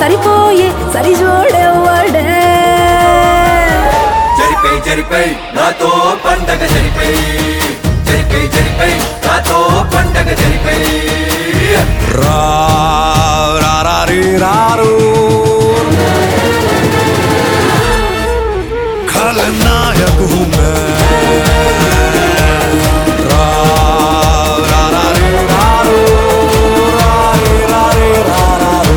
సరిపోయే సరిజోడెవ్వడే జరిపై జరిపై నాతో పండగ జరిపై జరిపై జరిపై నాతో పండగ జరిపై రా రా రా రీ రారు खलनायक हूँ मैं रा रा रा रे रारो रा रे रा रे रा रारो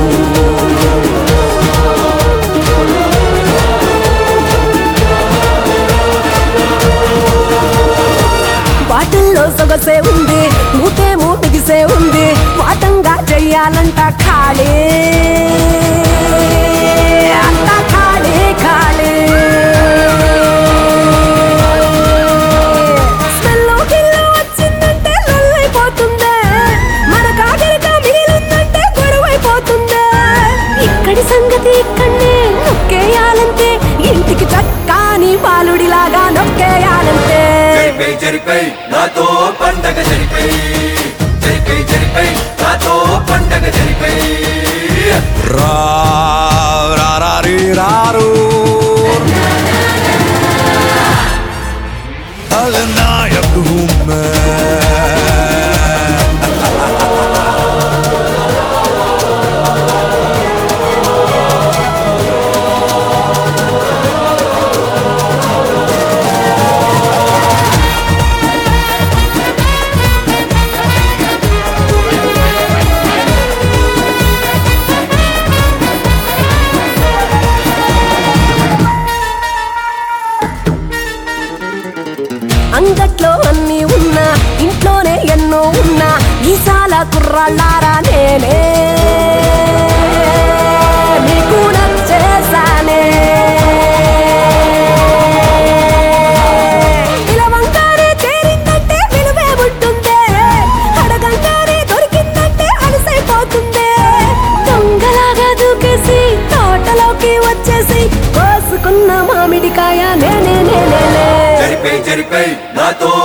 వాటిల్లో సొగసే ఉంది మూతేమో బిగిసే ఉంది వాటంగా చెయ్యాలంట ఖాళీ అంతా ఖాళీ ఖాళీ స్మెల్లో గిల్లో వచ్చిందంటే లొల్లైపోతుందే మన కాగరిగా మిగిలిందంటే గొడవైపోతుందే ఇక్కడి సంగతి ఇక్కడనే నొక్కేయాలంటే ఇంటికి చక్కాని బాలుడిలాగా నొక్కేయాలంటే జరిపై జరిపై నాతో పండగ జరిపై జరిపై జరిపై నాతో పండగ జరిపై రా రా రా రీ రాरो खलनायक हूँ मैं అంగట్లో అన్ని ఉన్నా ఇంట్లోనే ఎన్నో ఉన్నా ఈసాల కుర్రాళ్ళారా నేనే మీకు నచ్చేసానే పిలవంగానే చేరిందంటే విలువే ఉంటుందే అడగంగానే దొరికిందంటే అలసైపోతుందే దొంగలాగా దూకేసి తోటలోకి వచ్చేసి కోసుకున్న మామిడికాయ నేనే నేనే జరిపై జరిపై నాతో